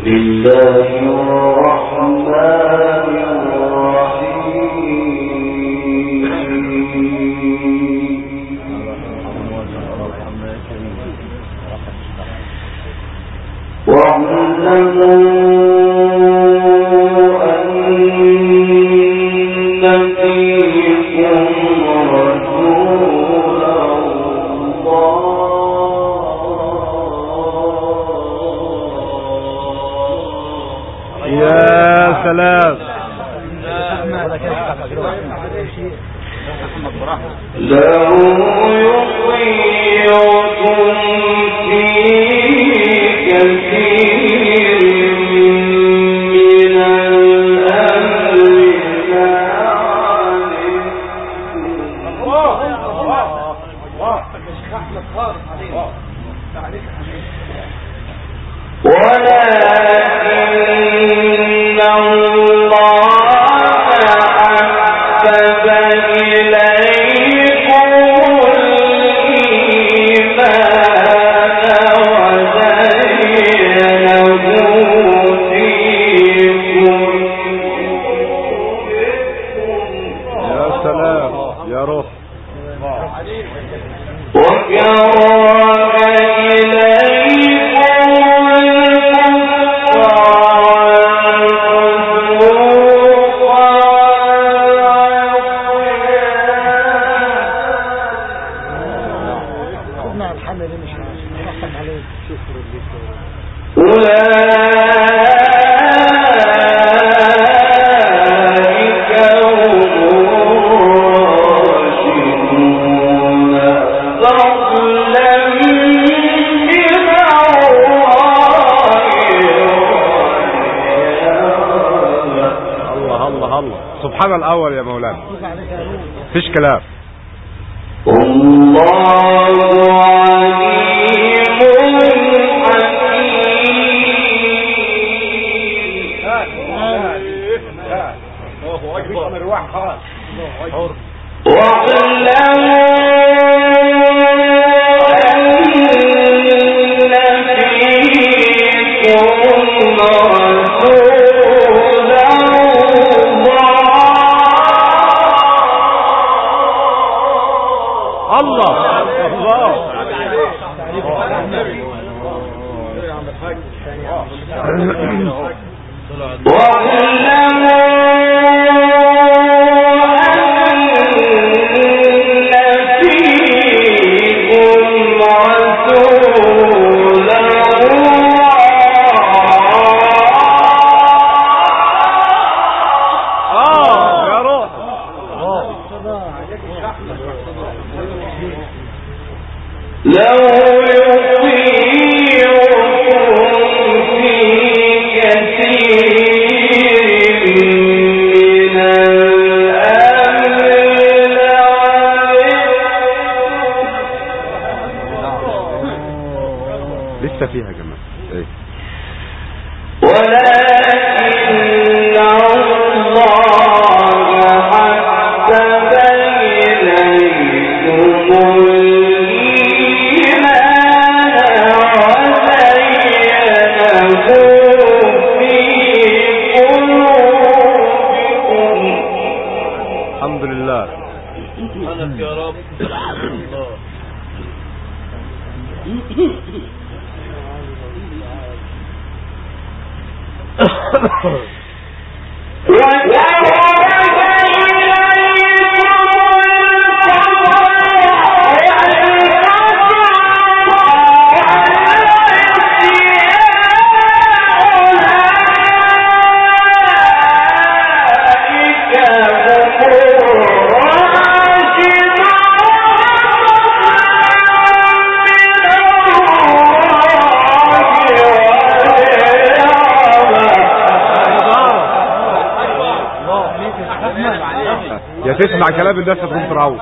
تسمع كلام الناس تقوم تروح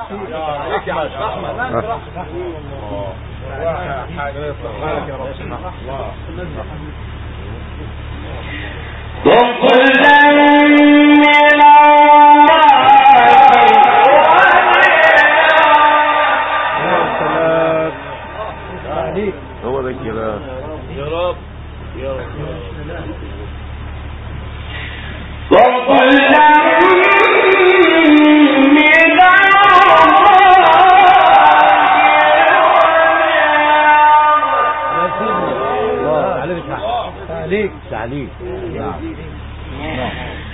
هو ده الكلام يا رب يا رب تعليق تعليق نعم نعم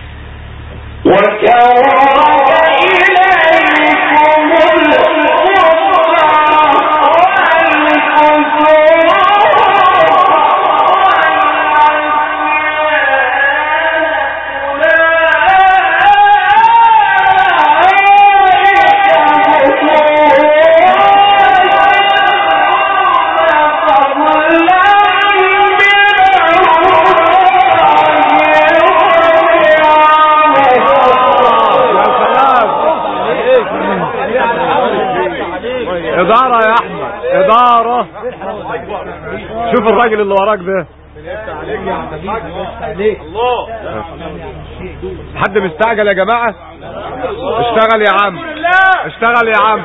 إدارة يا أحمد إدارة شوف الراجل اللي وراك ده حد مستعجل يا جماعة اشتغل يا عم اشتغل يا عم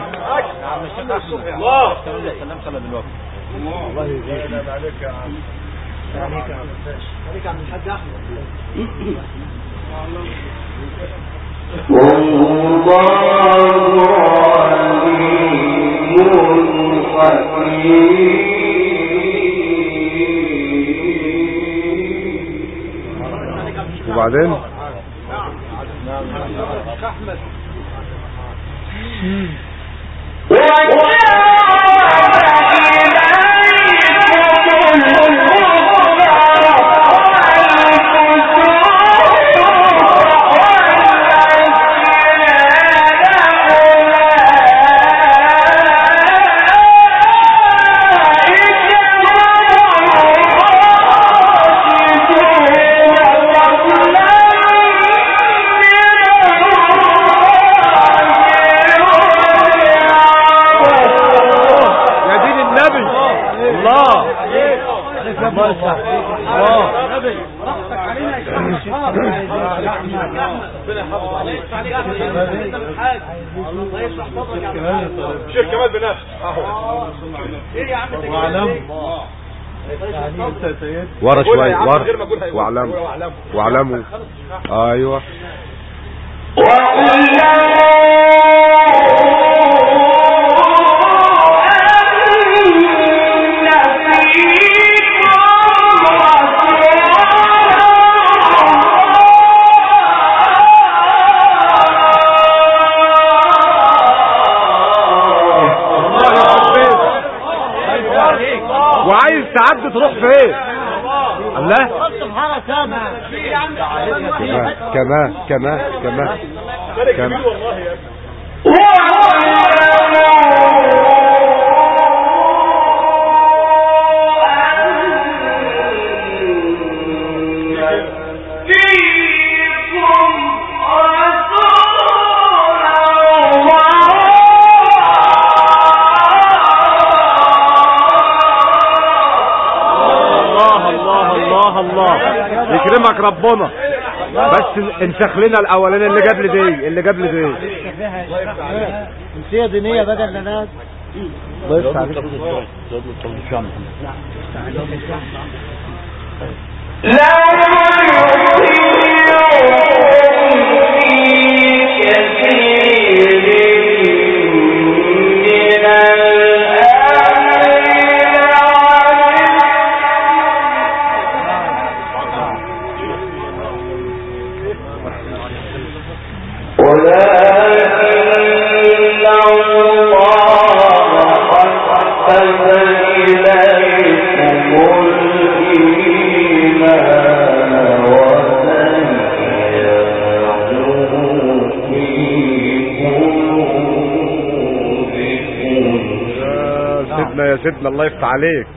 وبعدين يا دين النبي الله شيخ كمال بنفس ورا قول يا شوية عم من غير ما ورا أقول هيقول. واعلموا واعلموا. واعلموا ايوه الله يخرب بيتك وعايز تعدي تروح فين الله كمان كمان كمان فرق كم؟ كبير والله يا ابني الله الله الله الله يكرمك ربنا بس انسخ لنا الاولاني اللي جاب لي دي اللي جاب لي دي جنسية دينية بقى الناس بس عليك يا سيدنا يا سيدنا الله يفتح عليك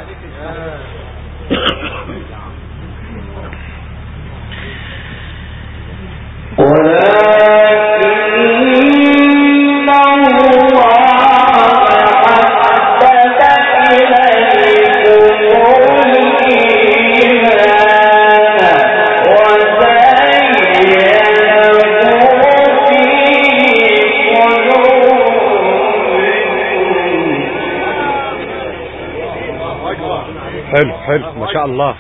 حلو حلو ما شاء الله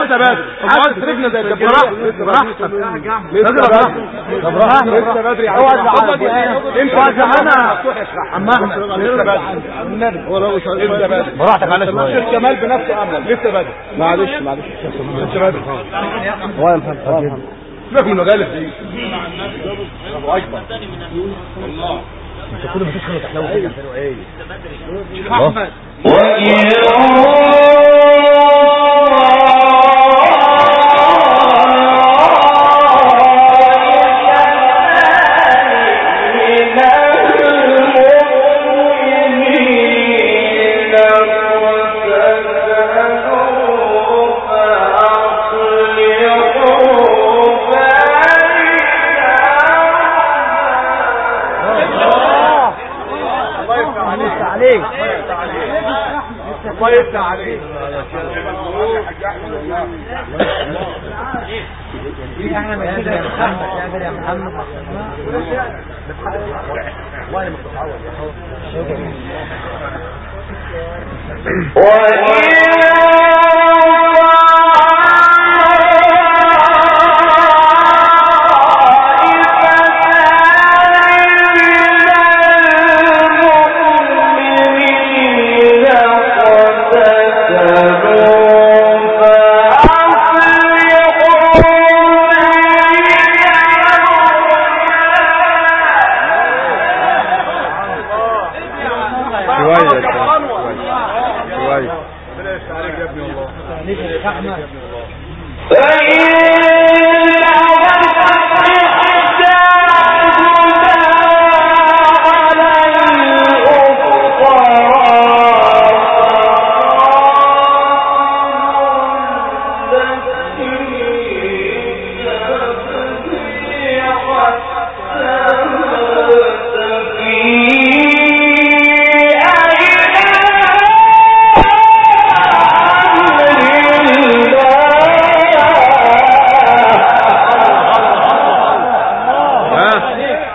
لسه بدري عايز تسيبنا زي الدبابة براحتك لسه بدري طب براحتك لسه بدري يا عم اوعى اتفضل. تزعلنا امشي اوعى تزعلنا اشرح عم احمد لسه بدري هو لو لسه بدري براحتك على الشيخ شويه كمال بنفسه امل لسه بدري معلش معلش لسه بدري هو يا محمد هو يا محمد سيبك من المجالس دي عليك الله يفتح عليك احنا مش كده يا محمد اعمل يا محمد شويه شويه ربنا يفتح عليك يا ابني والله ها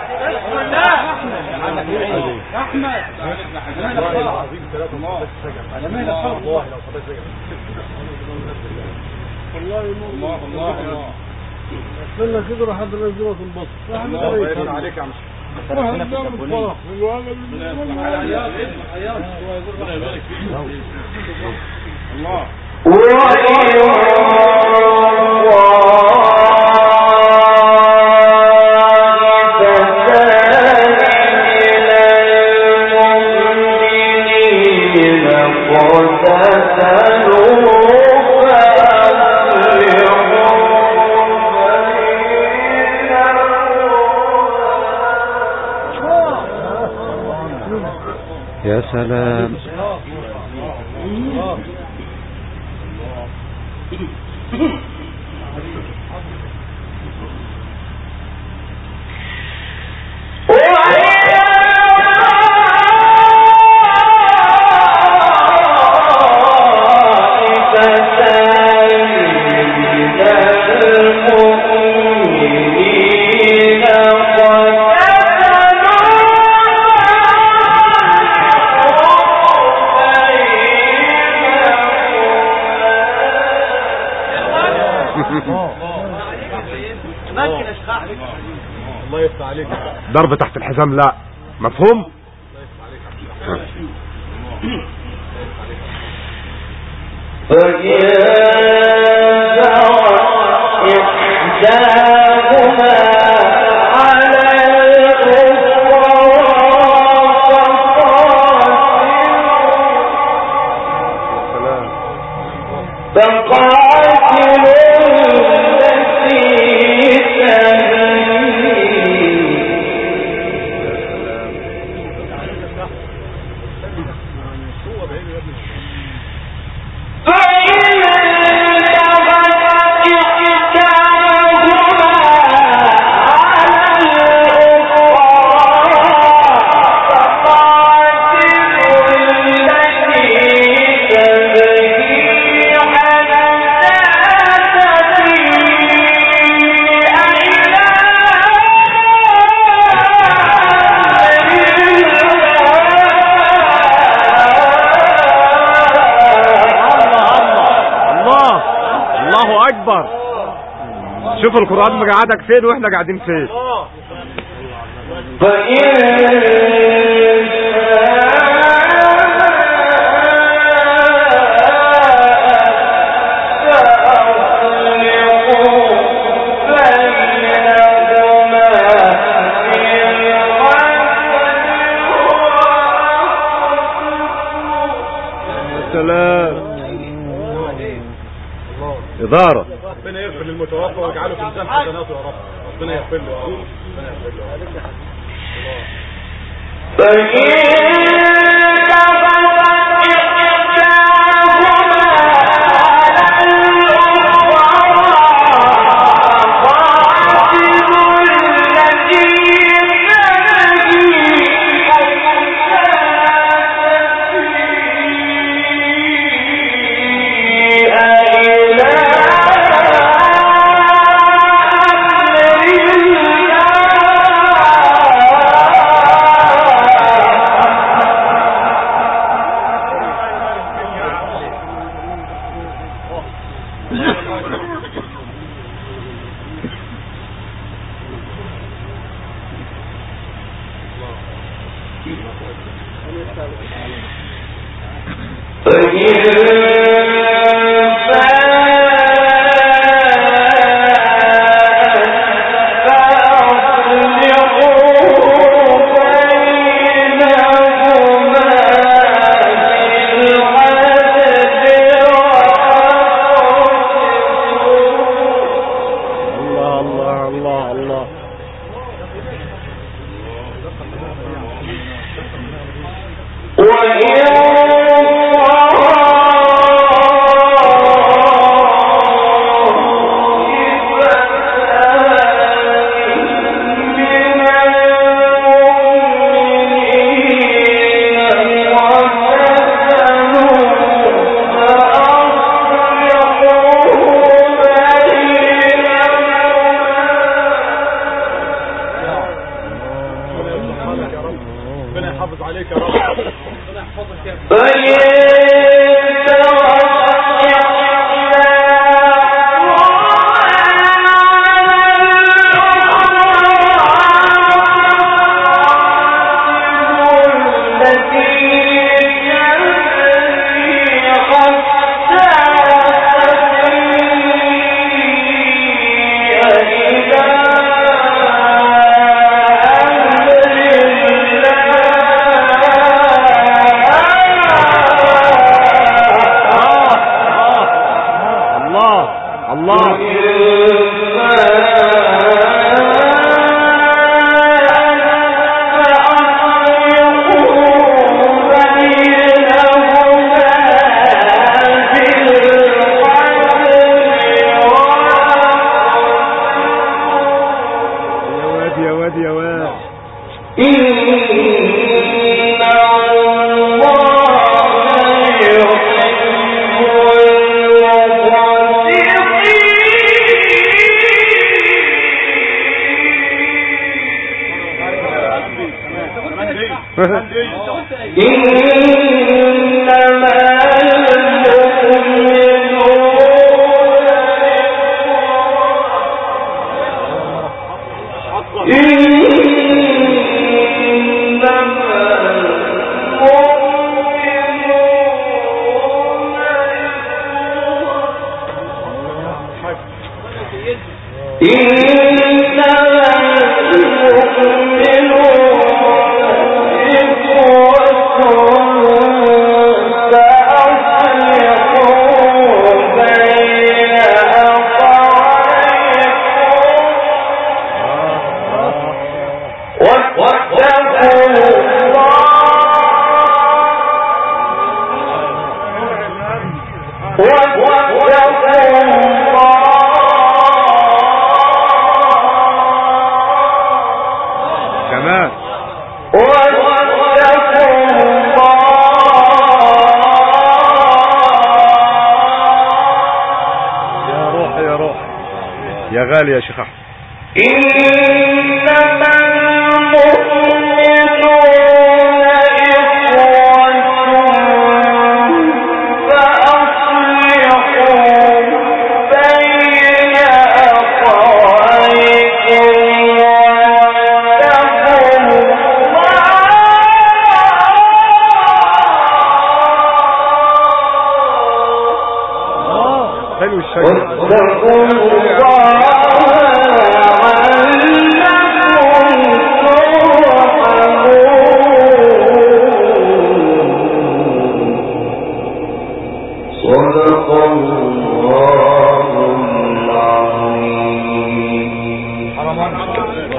الله الله الله استنى كده راح انزله في البصر راح الله يفتح عليك يا عم الله يا سلام الله يفتح عليك ضرب تحت الحزام لا مفهوم فإن تبت إحداهما الله اكبر شوف القرآن مقعدك فين واحنا قاعدين فين يا سلام إدارة ربنا يغفر للمتوفى ويجعله في ميزان حسناته يا رب ربنا يغفر له يا رب ربنا يغفر له الله الله الله الله ربنا يحافظ عليك يا رب ربنا يحفظك يا الله الله يا واد يا واد يا واد كمان يا روح يا روح يا غالي يا شيخ احمد فأصلحوا بين حلو الشجر واتقوا الله